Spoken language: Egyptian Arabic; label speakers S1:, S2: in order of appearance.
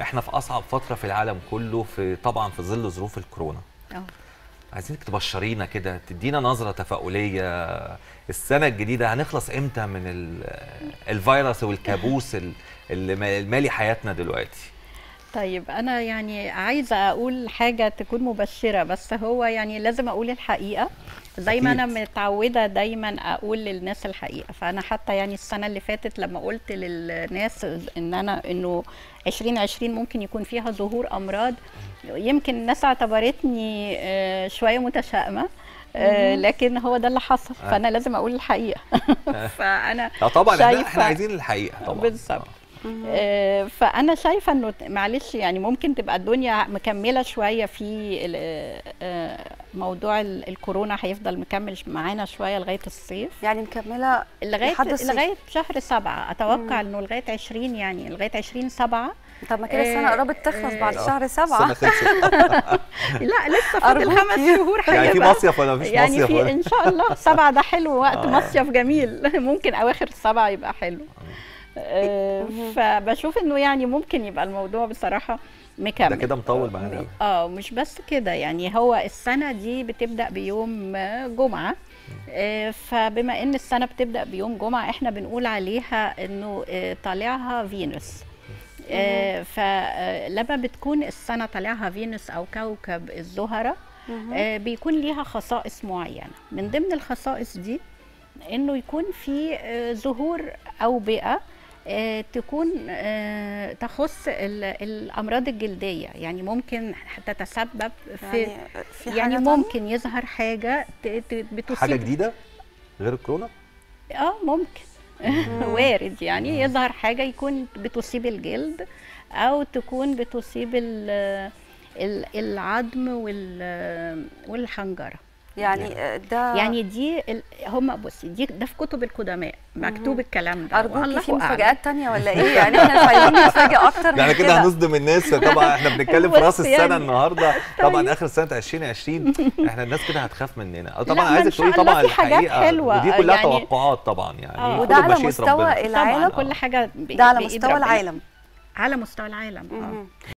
S1: احنا في اصعب فتره في العالم كله في طبعا في ظل ظروف الكورونا
S2: اه
S1: عايزينك تبشرينا كده تدينا نظره تفاؤليه السنه الجديده هنخلص امتى من ال- الفيروس والكابوس ال- اللي ما- المالي حياتنا دلوقتي
S2: طيب انا يعني عايزه اقول حاجه تكون مبشره بس هو يعني لازم اقول الحقيقه زي ما انا
S1: أكيد.
S2: متعوده دايما اقول للناس الحقيقه فانا حتى يعني السنه اللي فاتت لما قلت للناس ان انا انه 2020 ممكن يكون فيها ظهور امراض يمكن الناس اعتبرتني آه، شويه متشائمه آه، لكن هو ده اللي حصل
S1: آه.
S2: فانا لازم اقول الحقيقه فانا
S1: لا طبعا احنا,
S2: شايفة-
S1: احنا عايزين الحقيقه طبعا
S2: بالظبط. آه، فانا شايفه انه معلش يعني ممكن تبقى الدنيا مكمله شويه في ال- آه، موضوع ال- الكورونا هيفضل مكمل معانا شويه لغايه الصيف
S3: يعني مكمله
S2: لغايه
S3: لحد الصيف.
S2: لغايه شهر سبعة اتوقع انه لغايه 20 يعني لغايه 20 سبعة
S3: طب ما كده السنه
S2: آه،
S3: قربت تخلص بعد
S2: آه،
S3: شهر
S1: السنه
S3: سبعة
S1: خلصت
S2: لا لسه فاضل
S3: أرجوكي.
S2: خمس شهور
S1: يعني في
S2: هيبقى-
S1: مصيف ولا مفيش
S2: يعني
S1: مصيف
S2: في
S1: ولا
S2: ان شاء الله سبعة ده حلو وقت
S1: آه.
S2: مصيف جميل ممكن اواخر السبعة يبقى حلو آه، فبشوف انه يعني ممكن يبقى الموضوع بصراحة مكمل
S1: ده كده مطول معانا أوي.
S2: اه مش بس كده يعني هو السنة دي بتبدأ بيوم آه، جمعة آه، فبما ان السنة بتبدأ بيوم جمعة احنا بنقول عليها انه آه، طالعها فينوس آه، فلما بتكون السنة طالعها فينوس أو كوكب الزهرة آه، بيكون ليها خصائص معينة من ضمن الخصائص دي إنه يكون في آه، ظهور أوبئة آه، تكون آه، تخص ال- الأمراض الجلدية يعني ممكن تتسبب في
S3: يعني في حاجة
S2: يعني
S3: تانية؟
S2: ممكن يظهر حاجة ت- ت- بتصيب
S1: حاجه جديده غير الكورونا
S2: اه ممكن وارد يعني يظهر حاجة يكون بتصيب الجلد أو تكون بتصيب ال- ال- العظم وال- والحنجرة
S3: يعني آه، ده
S2: يعني دي ال- هم بصي دي ده في كتب القدماء مكتوب الكلام ده
S3: ارجوكي
S2: والله
S3: في
S2: أعلم.
S3: مفاجآت تانية ولا ايه يعني احنا مش عايزين نتفاجئ اكتر
S1: ده احنا
S3: من
S1: كده
S3: كده
S1: هنصدم الناس طبعا احنا بنتكلم في راس
S2: بص
S1: السنه
S2: يعني.
S1: النهارده طبعا
S2: طيب.
S1: اخر سنه 2020 احنا الناس كده هتخاف مننا أه
S2: لا،
S1: طبعا
S2: ما
S1: عايزك
S2: إن شاء
S1: تقولي
S2: الله
S1: طبعا
S2: في حاجات
S1: الحقيقه
S2: حلوة،
S1: ودي كلها
S2: يعني-
S1: توقعات طبعا يعني
S2: آه.
S1: كله
S3: وده على
S1: بمشيئة
S3: مستوى
S1: ربنا.
S3: العالم
S2: طبعا كل حاجة ب-
S3: ده على
S2: بإيد
S3: مستوى
S2: ربنا.
S3: العالم
S2: على مستوى العالم اه
S3: مهم.